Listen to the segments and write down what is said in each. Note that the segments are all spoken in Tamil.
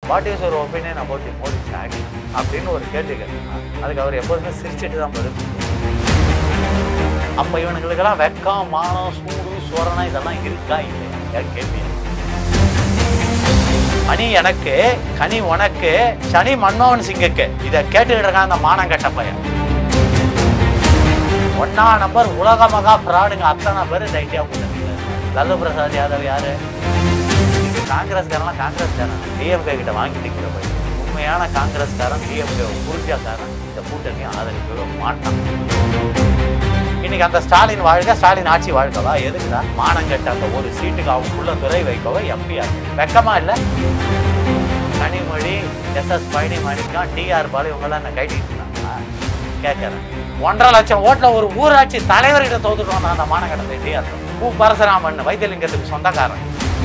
What is your opinion about the Modi act அப்படின்னு ஒரு கேள்வி கேட்கலாம் அதுக்கு அவர் எப்போதுமே சிரிச்சிட்டு தான் பதில் அப்ப இவனுங்களுக்கெல்லாம் வெக்கம் மானம் சூடு சோரணம் இதெல்லாம் இருக்கா இல்லையா என் கேள்வி மணி எனக்கு கனி உனக்கு சனி மன்மோகன் சிங்குக்கு இதை கேட்டுக்கிட்டு இருக்கான் அந்த மானம் கெட்ட பையன் ஒன்னா நம்பர் உலக மகா ஃப்ராடுங்க அத்தனை பேர் இந்த இந்தியா கூட்டணியில் லல்லு பிரசாத் யாதவ் யாரு இங்க காங்கிரஸ்காரன்லாம் காங்கிரஸ்காரன் டிஎம்கே கிட்ட வாங்கிட்டு கூட போய் உண்மையான காங்கிரஸ்காரன் டிஎம்கே உறுதியாக்காரன் இந்த கூட்டணியை ஆதரிக்கவே மாட்டான் இன்னைக்கு அந்த ஸ்டாலின் வாழ்க ஸ்டாலின் ஆட்சி வாழ்க்கவா எதுக்குடா மானங்கட்ட அந்த ஒரு சீட்டுக்கு அவங்களுக்குள்ள துறை வைக்கவோ எம்பியா வெக்கமா இல்ல Kanimozhi S S Palani Manickam TR Balu இவங்கெல்லாம் என்ன கைட்டிட்டு இருந்தாங்களா கேட்கறேன் ஒன்றரை லட்சம் ஓட்டுல ஒரு ஊராட்சி தலைவர்கிட்ட தோத்துட்டு வந்தான் அந்த மானகட்டத்தை டிஆர் பூ பரசுராமன் வைத்தியலிங்கத்துக்கு சொந்தக்காரன்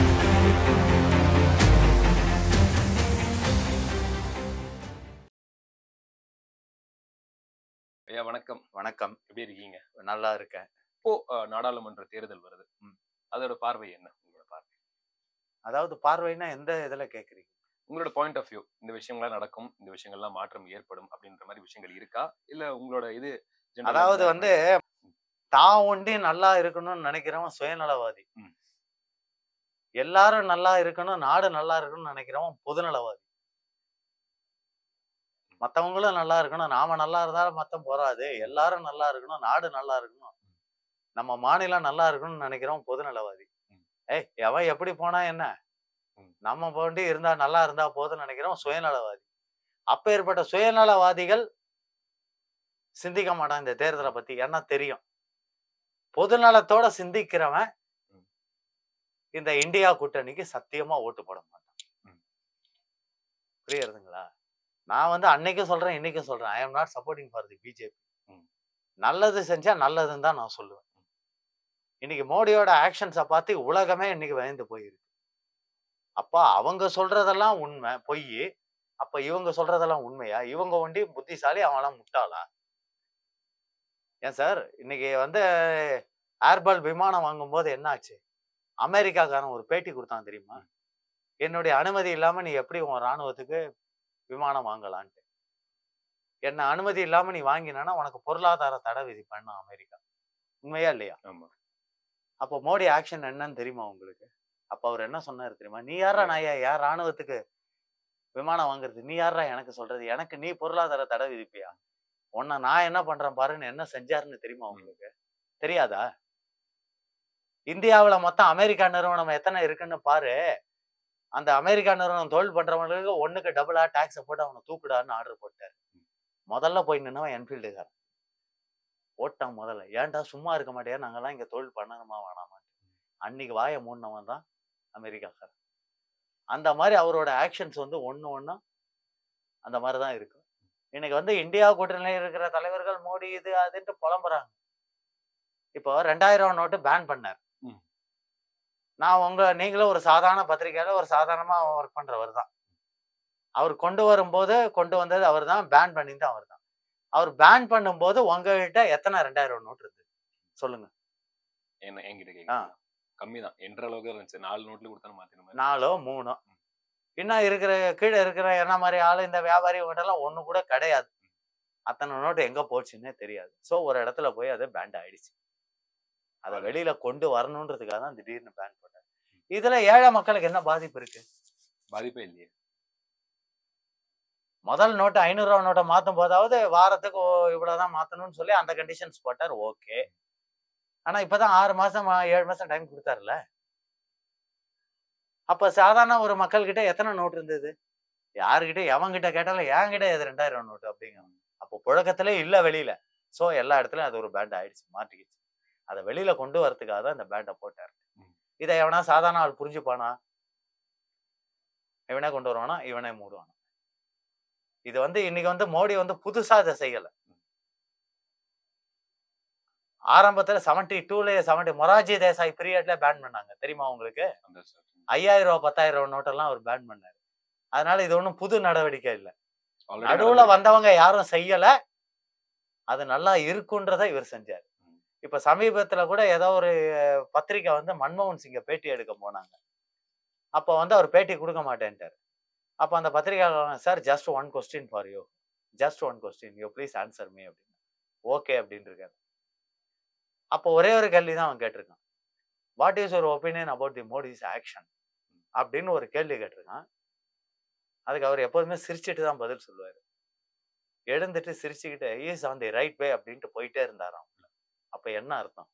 ஐயா வணக்கம் வணக்கம் எப்படி இருக்கீங்க நல்லா இருக்கேன் இப்போ அஹ், நாடாளுமன்ற தேர்தல் வருது ம். அதோட பார்வை என்ன உங்களோட பார்வை அதாவது பார்வைனா எந்த இதுல கேக்குறீங்க உங்களோட பாயிண்ட் ஆஃப் வியூ இந்த விஷயங்கள்லாம் நடக்கும் இந்த விஷயங்கள்லாம் மாற்றம் ஏற்படும் அப்படின்ற மாதிரி விஷயங்கள் இருக்கா இல்ல உங்களோட இது general ஆ அதாவது இந்த வந்து தான் ஒண்டி நல்லா இருக்கணும்னு நினைக்கிறவன் சுயநலவாதி ம். எல்லாரும் நல்லா இருக்கணும் நாடு நல்லா இருக்கணும்னு நினைக்கிறவன் பொதுநலவாதி மத்தவங்களும் நல்லா இருக்கணும் நாம நல்லா இருந்தாலும் மத்தம் போறாது எல்லாரும் நல்லா இருக்கணும் நாடு நல்லா இருக்கணும் நம்ம மாநிலம் நல்லா இருக்கணும்னு நினைக்கிறவன் பொதுநலவாதி ம். ஏய் எவன் எப்படி போனா என்ன ம். நம்ம போண்டி இருந்தா நல்லா இருந்தா போதும்னு நினைக்கிறவன் சுயநலவாதி அப்பேற்பட்ட சுயநலவாதிகள் சிந்திக்க மாட்டான் இந்த தேர்தலை பத்தி ஏன்னா தெரியும் பொதுநலத்தோட சிந்திக்கிறவன் ம். இந்த இந்தியா கூட்டணிக்கு சத்தியமா ஓட்டு போட மாட்டான் ம். புரியுறதுங்களா நான் வந்து அன்னைக்கும் சொல்றேன் இன்னைக்கும் சொல்றேன் I am not supporting for the BJP hmm. நல்லது செஞ்சா நல்லதுன்னு தான் நான் சொல்லுவேன் இன்னைக்கு மோடியோட ஆக்ஷன்ஸை பார்த்து உலகமே இன்னைக்கு பயந்து போயிருக்கு அப்ப அவங்க சொல்றதெல்லாம் உண்மை பொய் அப்ப இவங்க சொல்றதெல்லாம் உண்மையா இவங்க ஒண்டி புத்திசாலி அவங்களாம் முட்டாளா ஏன் சார் இன்னைக்கு வந்து ஏர்பல் விமானம் வாங்கும்போது என்ன ஆச்சு அமெரிக்காக்காரன் ஒரு பேட்டி கொடுத்தான் தெரியுமா என்னுடைய அனுமதி இல்லாம நீ எப்படி உன் ராணுவத்துக்கு விமானம் வாங்கலான்ட்டு என்ன அனுமதி இல்லாம நீ வாங்கினா உனக்கு பொருளாதார தடை விதிப்பேன்னா அமெரிக்கா உண்மையா இல்லையா ஆமா அப்போ மோடி ஆக்ஷன் என்னன்னு தெரியுமா உங்களுக்கு அப்ப அவர் என்ன சொன்னாரு தெரியுமா நீ யாரா நான் யார் ராணுவத்துக்கு விமானம் வாங்குறது நீ யாரா எனக்கு சொல்றது எனக்கு நீ பொருளாதார தடை விதிப்பியா உன்னை நான் என்ன பண்றேன் பாருன்னு என்ன செஞ்சாருன்னு தெரியுமா உங்களுக்கு தெரியாதா இந்தியாவுல மொத்தம் அமெரிக்கா நிறுவனம் எத்தனை இருக்குன்னு பாரு அந்த அமெரிக்கா நிறுவனம் தொழில் பண்றவங்களுக்கு ஒண்ணுக்கு டபுளா டாக்ஸை போட்டு அவனை தூக்குடான்னு ஆர்டர் போட்டாரு முதல்ல போய் நின்னவன் என்ஃபீல்டுக்காரன் ஓட்டான் முதல்ல ஏன்டா சும்மா இருக்க மாட்டியா நாங்கெல்லாம் இங்க தொழில் பண்ணணுமா வேணாமா அன்னைக்கு வாயை மூடினவன் தான் அமெரிக்காக்காரன் அந்த மாதிரி அவரோட ஆக்ஷன்ஸ் வந்து ஒண்ணு ஒண்ணு அந்த மாதிரி தான் இருக்கும் இன்னைக்கு வந்து இந்தியா கூட்டணியில் இருக்கிற தலைவர்கள் மோடி இது அதுன்ட்டு புலம்புறாங்க இப்போ ரெண்டாயிரம் நோட்டு பேன் பண்ணார் ம். நான் உங்க நீங்களும் ஒரு சாதாரண பத்திரிக்கையில ஒரு சாதாரணமா ஒர்க் பண்றவர் தான் அவர் கொண்டு வரும்போது கொண்டு வந்தது அவர் தான் பேன் பண்ணிட்டு அவர் தான் அவர் பேன் பண்ணும்போது உங்ககிட்ட எத்தனை ரெண்டாயிரம் நோட்டு இருக்கு சொல்லுங்க என்ன என்கிட்ட ஆ. கேட்க கம்மி தான் என்ற அளவுக்கு தான் இருந்துச்சு நாலு நோட்ல கொடுத்தாலும் மாத்தின மாதிரி நாலோ மூணோ இன்னும் இருக்கிற கீழே இருக்கிற என்ன மாதிரி ஆளு இந்த வியாபாரி எல்லாம் ஒண்ணு கூட கிடையாது அத்தனை நோட்டு எங்க போச்சுன்னே தெரியாது சோ ஒரு இடத்துல போய் அது பேண்ட் ஆயிடுச்சு அதை வெளியில கொண்டு வரணுன்றதுக்காக தான் திடீர்னு பேன் போட்டாங்க இதுல ஏழை மக்களுக்கு என்ன பாதிப்பு இருக்கு பாதிப்பே இல்லையே முதல் நோட்டு ஐநூறு ரூபா நோட்டை மாத்தும் போதாவது வாரத்துக்கு ஓ- இவ்வளவுதான் மாத்தணும்னு சொல்லி அந்த கண்டிஷன்ஸ் போட்டார் ஓகே ஆனா இப்பதான் ஆறு மாசம் ஆ, ஏழு மாசம் டைம் கொடுத்தாருல அப்ப சாதாரண ஒரு மக்கள்கிட்ட எத்தனை நோட்டு இருந்தது யாருக்கிட்ட எவன்கிட்ட கேட்டாலும் என்கிட்ட இது ரெண்டாயிரம் நோட்டு அப்படிங்கிறாங்க அப்போ புழக்கத்திலே இல்ல வெளியில சோ எல்லா இடத்துலயும் அது ஒரு பேண்ட் ஆயிடுச்சு மாட்டிக்கிச்சு அதை வெளியில கொண்டு வரதுக்காக தான் இந்த பேண்டை போட்டார் ம். இதை எவனா சாதாரண ஆள் புரிஞ்சுப்பானா இவனே கொண்டு வருவானா இவனே மூடுவானா இது வந்து இன்னைக்கு வந்து மோடி வந்து புதுசா இதை செய்யல ஆரம்பத்துல செவன்டி டூல செவன்டி மொராஜி தேசாய் பீரியட்ல பேன் பண்ணாங்க தெரியுமா உங்களுக்கு அந்த sir. ஐயாயிரம் ரூபாய் பத்தாயிரம் ரூபாய் நோட்டெல்லாம் அவர் பேன் பண்ணாரு அதனால இது ஒண்ணும் புது நடவடிக்கை இல்லை Already நடுவுல நடந்தது. வந்தவங்க யாரும் செய்யல அது நல்லா இருக்குன்றதை இவர் செஞ்சாரு ம். இப்ப சமீபத்துல கூட ஏதோ ஒரு பத்திரிக்கை வந்து மன்மோகன் சிங்கை பேட்டி எடுக்க போனாங்க அப்ப வந்து அவர் பேட்டி கொடுக்க மாட்டேன்ட்டாரு அப்போ அந்த பத்திரிகையாளர் sir just one question for you just one question you please answer me அப்படின்னு ஓகே அப்படின்னு இருக்காரு அப்போ ஒரே ஒரு கேள்வி தான் அவன் கேட்டிருக்கான் what is your opinion about the Modi's action அப்படின்னு ஒரு கேள்வி கேட்டிருக்கான் அதுக்கு அவர் எப்போதுமே சிரிச்சிட்டு தான் பதில் சொல்லுவார் எழுந்துட்டு சிரிச்சுக்கிட்டு is on the right way அப்படின்ட்டு போயிட்டே இருந்தாராம் அப்ப என்ன அர்த்தம்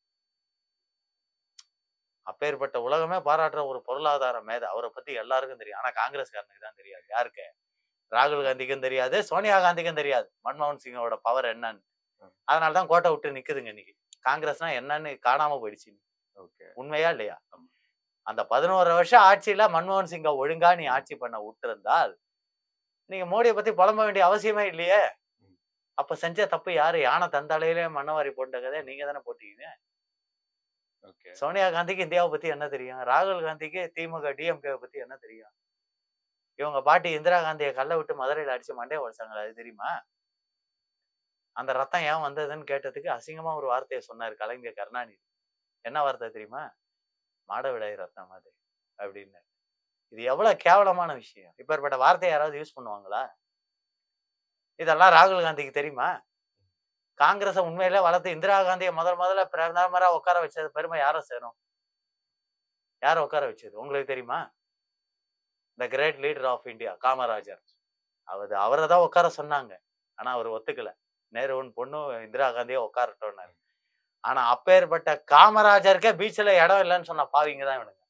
அப்பேற்பட்ட உலகமே பாராட்டுற ஒரு பொருளாதார மேதை அவரை பத்தி எல்லாருக்கும் தெரியும் ஆனா காங்கிரஸ்காரனுக்கு தான் தெரியாது யாருக்கு ராகுல் காந்திக்கும் தெரியாது சோனியா காந்திக்கும் தெரியாது மன்மோகன் சிங்கோட பவர் என்னன்னு அதனால தான் கோட்டை விட்டு நிக்குதுங்க இன்னைக்கு காங்கிரஸ்னா என்னன்னு காணாம போயிடுச்சு ஓகே உண்மையா இல்லையா ஆமா. அந்த பதினோரு வருஷம் ஆட்சியில மன்மோகன் சிங்கை ஒழுங்கா நீ ஆட்சி பண்ண விட்டிருந்தால் நீங்க மோடியை பத்தி புலம்ப வேண்டிய அவசியமே இல்லையே ம். அப்ப செஞ்ச தப்பு யாரு யானை தந்தாலையிலே மண்ணவாரி போட்ட கதை நீங்க தானே போட்டீங்க ஓகே சோனியா காந்திக்கு இந்தியாவை பத்தி என்ன தெரியும் ராகுல் காந்திக்கு திமுக டிஎம்கே பத்தி என்ன தெரியும் இவங்க பாட்டி இந்திரா காந்தியை கல்ல விட்டு மதுரையில அடிச்சு மண்டையை உடைச்சாங்களா அது தெரியுமா அந்த ரத்தம் ஏன் வந்ததுன்னு கேட்டதுக்கு அசிங்கமா ஒரு வார்த்தையை சொன்னார் கலைஞர் கருணாநிதி என்ன வார்த்தை தெரியுமா மாடவிடாய் ரத்தம் அது அப்படின்னு இது எவ்வளவு கேவலமான விஷயம் இப்பேற்பட்ட வார்த்தையை யாராவது யூஸ் பண்ணுவாங்களா இதெல்லாம் ராகுல் காந்திக்கு தெரியுமா காங்கிரஸை உண்மையில வளர்த்து இந்திரா காந்தியை முதல் முதல்ல பிரதமரா உட்கார வச்சது பெருமை யாரை சேரும் யார உட்கார வச்சது உங்களுக்கு தெரியுமா the great leader of India Kamarajar அவர் அவரை தான் உட்கார சொன்னாங்க ஆனா அவர் ஒத்துக்கல நேருவின் பொண்ணு இந்திரா காந்தியை உட்காரட்டோன்னாரு ஆனா அப்பேற்பட்ட காமராஜருக்கே பீச்ல இடம் இல்லைன்னு சொன்ன பாவிங்க தான் இவனுங்க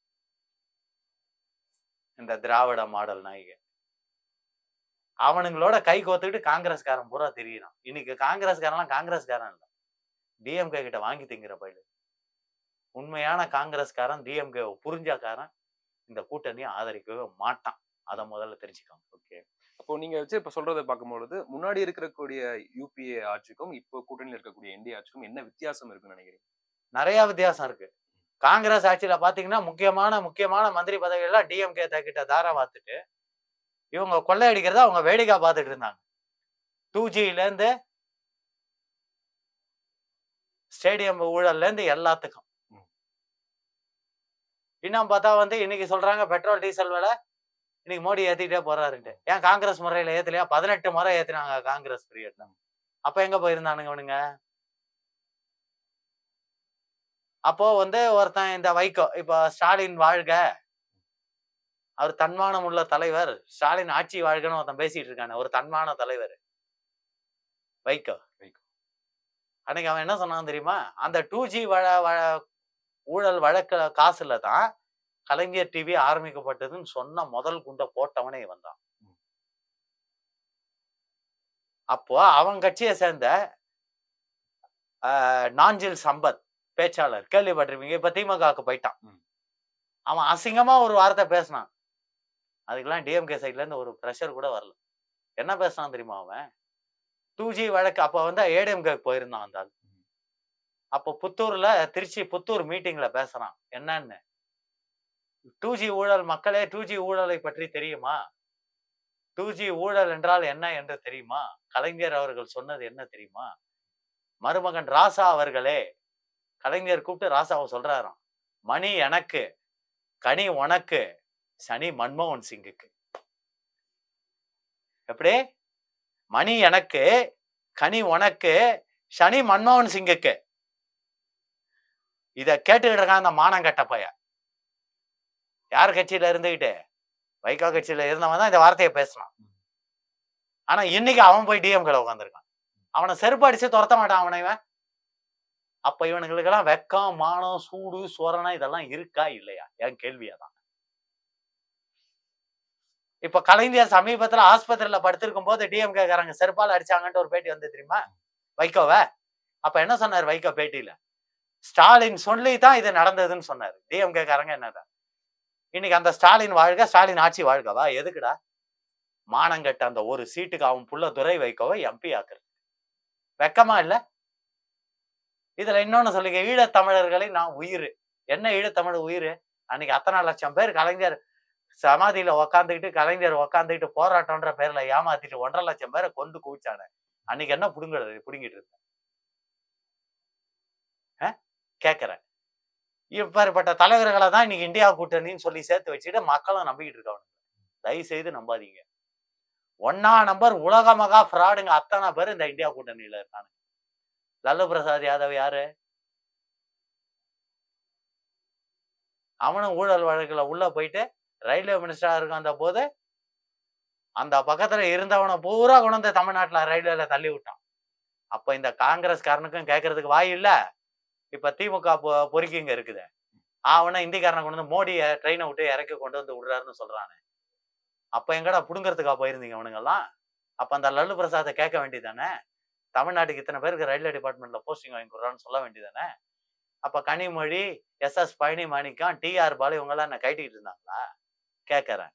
இந்த திராவிட மாடல் நாய்க அவனுங்களோட கை கோத்துக்கிட்டு காங்கிரஸ்காரன் பூரா தெரியறான் இன்னைக்கு காங்கிரஸ்காரன்லாம் காங்கிரஸ்காரன் இல்லை டிஎம்கே கிட்ட வாங்கி திங்கிற பயிலு உண்மையான காங்கிரஸ்காரன் டிஎம்கே புரிஞ்சாக்காரன் இந்த கூட்டணியை ஆதரிக்கவே மாட்டான் அதை முதல்ல தெரிஞ்சுக்கோங்க ஓகே அப்போ நீங்க வச்சு இப்ப சொல்றதை பார்க்கும்பொழுது முன்னாடி இருக்கக்கூடிய யூபிஏ ஆட்சிக்கும் இப்போ கூட்டணியில் இருக்கக்கூடிய என்டிஏ ஆட்சிக்கும் என்ன வித்தியாசம் இருக்குன்னு நினைக்கிறீங்க நிறைய வித்தியாசம் இருக்கு காங்கிரஸ் ஆட்சியில பாத்தீங்கன்னா முக்கியமான முக்கியமான மந்திரி பதவியெல்லாம் டிஎம்கே கிட்ட தாரா பார்த்துட்டு இவங்க கொள்ளையடிக்கிறத அவங்க வேடிக்கை பார்த்துட்டு இருந்தாங்க டூ ஜில இருந்து ஸ்டேடியம் ஊழல்ல இருந்து எல்லாத்துக்கும் ம். இன்னும் பார்த்தா வந்து இன்னைக்கு சொல்றாங்க பெட்ரோல் டீசல் விலை இன்னைக்கு மோடி ஏத்திட்டே போறாருன்ட்டு ஏன் காங்கிரஸ் முறையில ஏத்தலையா பதினெட்டு முறை ஏத்துனாங்க காங்கிரஸ் பீரியட்ல அப்ப எங்க போயிருந்தானுங்க இவனுங்க அப்போ வந்து ஒருத்தன் இந்த வைகோ இப்போ ஸ்டாலின் வாழ்க அவர் தன்மானம் உள்ள தலைவர் ஸ்டாலின் ஆட்சி வாழ்கன்னு ஒருத்தன் பேசிட்டு இருக்கானே ஒரு தன்மான தலைவர் வைகோ வைகோ. அன்னைக்கு அவன் என்ன சொன்னான் தெரியுமா அந்த டூ ஜி வழ வழ- ஊழல் வழக்க காசுல தான் கலைஞர் டிவி ஆரம்பிக்கப்பட்டதுன்னு சொன்ன முதல் குண்டை போட்டவனே இவன் தான் ம். அப்போ அவன் கட்சியை சேர்ந்த ஆஹ், நாஞ்சில் சம்பத் பேச்சாளர் கேள்விப்பட்டிருப்பீங்க இப்ப திமுகவுக்கு போயிட்டான் ம். அவன் அசிங்கமா ஒரு வார்த்தை பேசினான் அதுக்கெல்லாம் டிஎம்கே சைட்ல இருந்து ஒரு ப்ரெஷர் கூட வரல என்ன பேசினான் தெரியுமா அவன் டூ ஜி வழக்கு அப்ப வந்து ஏடிஎம்கே போயிருந்தான் அந்த ஆள் அப்போ புத்தூர்ல திருச்சி புத்தூர் மீட்டிங்ல பேசுறான் என்னன்னு டூ ஜி ஊழல் மக்களே டூ ஜி ஊழலை பற்றி தெரியுமா டூ ஜி ஊழல் என்றால் என்ன என்று தெரியுமா கலைஞர் அவர்கள் சொன்னது என்ன தெரியுமா மருமகன் ராசா அவர்களே கலைஞர் கூப்பிட்டு ராசாவை சொல்றாராம் மணி எனக்கு கனி உனக்கு சனி மன்மோகன் சிங்குக்கு எப்படி மணி எனக்கு கனி உனக்கு சனி மன்மோகன் சிங்குக்கு இத கேட்டுக்கிட்டு இருக்கான் அந்த மானங்கட்ட பைய யார் கட்சியில இருந்துகிட்டு வைகோ கட்சியில இருந்தவன் தான் இந்த வார்த்தையை பேசினான் ஆனா இன்னைக்கு அவன் போய் டிஎம்கேல உட்காந்துருக்கான் அவனை செருப்பு அடிச்சு துரத்த மாட்டான் அவனை இவன் அப்ப இவனுங்களுக்கெல்லாம் வெக்கம் மானம் சூடு சோரணம் இதெல்லாம் இருக்கா இல்லையா என் கேள்வியா தான் இப்ப கலைஞர் சமீபத்துல ஆஸ்பத்திரியில படுத்திருக்கும் போது டிஎம்கே காரங்க செருப்பால் அடிச்சாங்கன்ட்டு ஒரு பேட்டி வந்து தெரியுமா வைகோவை அப்ப என்ன சொன்னார் வைகோ பேட்டியில ஸ்டாலின் சொல்லி தான் இது நடந்ததுன்னு சொன்னாரு டிஎம்கே காரங்க என்னடா இன்னைக்கு அந்த ஸ்டாலின் வாழ்க ஸ்டாலின் ஆட்சி வாழ்கவா எதுக்குடா மானங்கட்ட அந்த ஒரு சீட்டுக்கு அவன் புள்ள துரை வைக்கோவை எம்பி ஆக்குறது வெக்கமா இல்ல இதுல இன்னொன்னு சொல்லுங்க ஈழத்தமிழர்களின் நான் உயிர் என்ன ஈழத்தமிழ் உயிர் அன்னைக்கு அத்தனை லட்சம் பேர் கலைஞர் சமாதியில உக்காந்துக்கிட்டு கலைஞர் உக்காந்துக்கிட்டு போராட்டம்ன்ற பேர்ல ஏமாத்திட்டு ஒன்றரை லட்சம் பேரை கொண்டு குவிச்சானே அன்னைக்கு என்ன புடுங்குறது புடுங்கிட்டு இருந்த கேக்குறேன் இப்பேற்பட்ட தலைவர்களை தான் இன்னைக்கு இந்தியா கூட்டணின்னு சொல்லி சேர்த்து வச்சுட்டு மக்களும் நம்பிக்கிட்டு இருக்கவனுங்க தயவு செய்து நம்பாதீங்க ஒன்னா நம்பர் உலக மகா ஃப்ராடுங்க அத்தனை பேர் இந்த இந்தியா கூட்டணியில இருக்காங்க லல்லு பிரசாத் யாதவ் யாரு அவனும் ஊழல் வழக்குல உள்ள போயிட்டு ரயில்வே மினிஸ்டரா இருக்கும் அந்த போது அந்த பக்கத்துல இருந்தவனை பூரா கொண்டு வந்து தமிழ்நாட்டுல ரயில்வேல தள்ளி விட்டான் அப்ப இந்த காங்கிரஸ்காரனுக்கும் கேட்கறதுக்கு வாய் இல்ல இப்ப திமுக பொ- பொறுக்கிங்க இருக்குது அவனை இந்திக்காரனை கொண்டு வந்து மோடியை ட்ரெயினை விட்டு இறக்கி கொண்டு வந்து விடுறாருன்னு சொல்றானே அப்ப எங்கடா புடுங்கறதுக்கா போயிருந்தீங்க அவனுங்கெல்லாம் அப்ப அந்த லல்லு பிரசாத்தை கேட்க வேண்டியதானே தமிழ்நாட்டுக்கு இத்தனை பேருக்கு ரயில்வே டிபார்ட்மெண்ட்ல போஸ்டிங் வாங்கி கொடுறான்னு சொல்ல வேண்டியதானே அப்ப Kanimozhi S S Palani Manickam TR Balu இவங்கெல்லாம் என்ன கைட்டிக்கிட்டு இருந்தாங்களா கேட்கறேன்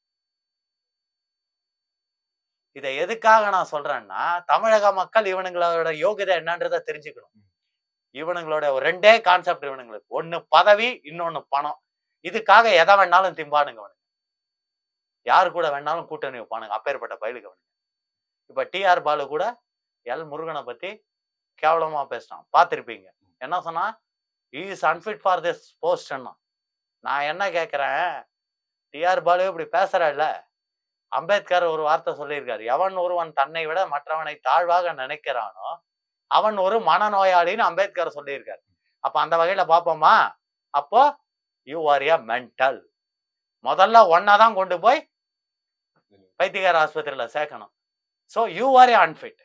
இதை எதுக்காக நான் சொல்றேன்னா தமிழக மக்கள் இவனுங்களோட யோகிதை என்னன்றதை தெரிஞ்சுக்கணும் இவனுங்களோட ஒரு ரெண்டே கான்செப்ட் இவனுங்களுக்கு ஒண்ணு பதவி இன்னொன்னு பணம் இதுக்காக எதை வேணாலும் திம்பானுங்க அவனுங்க யாரு கூட வேணாலும் கூட்டணி வைப்பானுங்க அப்பேற்பட்ட பயிலுக்கு அவனுங்க இப்ப டிஆர் பாலு கூட எல் முருகனை பத்தி கேவலமா பேசினான் பார்த்திருப்பீங்க என்ன சொன்னா is unfit for this post நான் என்ன கேட்கிறேன் டிஆர் பாலு இப்படி பேசுற இல்ல அம்பேத்கர் ஒரு வார்த்தை சொல்லியிருக்காரு எவன் ஒருவன் தன்னை விட மற்றவனை தாழ்வாக நினைக்கிறானோ அவன் ஒரு மனநோயாளின்னு அம்பேத்கர் சொல்லியிருக்காரு அப்ப அந்த வகையில பார்ப்போமா அப்போ யூ ஆர் ஏ மென்டல் முதல்ல ஒன்னாதான் கொண்டு போய் பைத்தியகார ஆஸ்பத்திரியில சேர்க்கணும் so you are a unfit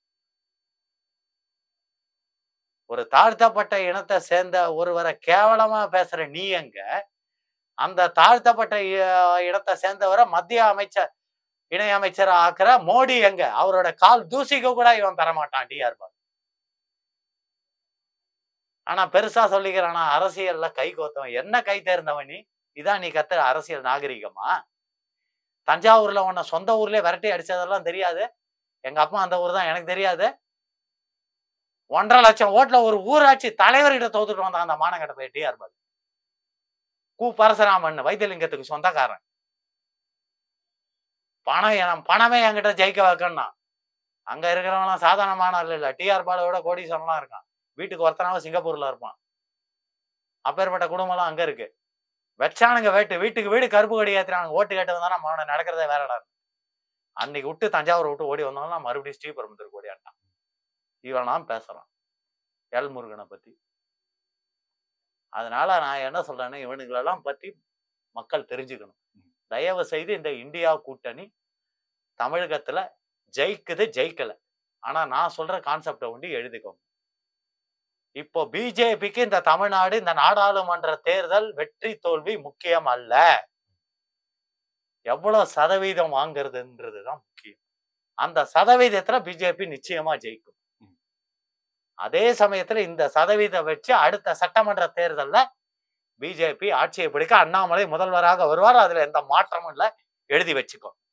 ஒரு தாழ்த்தப்பட்ட இனத்தை சேர்ந்த ஒருவரை கேவலமா பேசுற நீ எங்க அந்த தாழ்த்தப்பட்ட இ- இடத்தை சேர்ந்தவரை மத்திய அமைச்சர் இணை அமைச்சர் ஆக்குற மோடி எங்க அவரோட கால் தூசிக்கு கூட இவன் பெற மாட்டான் டிஆர் பாலு ஆனா பெருசா சொல்லிக்கிறானா அரசியல்ல கை கோத்தவன் என்ன கை தேர்ந்தவன் நீ இதான் நீ கத்துற அரசியல் நாகரிகமா தஞ்சாவூர்ல உன்னை சொந்த ஊர்லயே விரட்டி அடிச்சதெல்லாம் தெரியாது எங்க அப்பா அந்த ஊர் தான் எனக்கு தெரியாது ஒன்றரை லட்சம் ஓட்டுல ஒரு ஊராட்சி தலைவர்கிட்ட தோத்துட்டு வந்தான் அந்த மானகட்ட போய் டிஆர் பாலு கு பரசுராமன் வைத்தியலிங்கத்துக்கு சொந்தக்காரன் பணம் என் பணமே என்கிட்ட ஜெயிக்க வைக்கணும்னா அங்க இருக்கிறவங்களாம் சாதாரணமான ஆள் இல்ல டிஆர் பாலோட கோடீஸ்வரன்லாம் இருக்கான் வீட்டுக்கு ஒருத்தனாவும் சிங்கப்பூர்ல இருப்பான் அப்பேற்பட்ட குடும்பம்லாம் அங்க இருக்கு வச்சானுங்க வேட்டு வீட்டுக்கு வீடு கருப்பு கொடி ஏத்துறானுங்க ஓட்டு கேட்டு வந்தானா அவனை நடக்கிறதே வேறடா இருக்கு. அன்னைக்கு விட்டு தஞ்சாவூர் விட்டு ஓடி வந்தாலும் மறுபடியும் ஸ்ரீபெரும்புத்தூருக்கு ஓடியாட்டான் இவனாம் பேசுறான் எல் முருகனை பத்தி அதனால நான் என்ன சொல்றேன்னா இவனுங்களெல்லாம் பத்தி மக்கள் தெரிஞ்சுக்கணும் தயவு செய்து இந்த இந்தியா கூட்டணி தமிழகத்துல ஜெயிக்குது ஜெயிக்கல ஆனா நான் சொல்ற கான்செப்டை ஒண்டி எழுதிக்கோங்க இப்போ பிஜேபிக்கு இந்த தமிழ்நாடு இந்த நாடாளுமன்ற தேர்தல் வெற்றி தோல்வி முக்கியம் அல்ல எவ்வளவு சதவீதம் வாங்குறதுன்றதுதான் முக்கியம் அந்த சதவீதத்துல பிஜேபி நிச்சயமா ஜெயிக்கும் அதே சமயத்துல இந்த சதவீதம் வச்சு அடுத்த சட்டமன்ற தேர்தல்ல பிஜேபி ஆட்சியை பிடிக்க அண்ணாமலை முதல்வராக வருவார் அதுல எந்த மாற்றமும் இல்லை எழுதி வச்சுக்கோ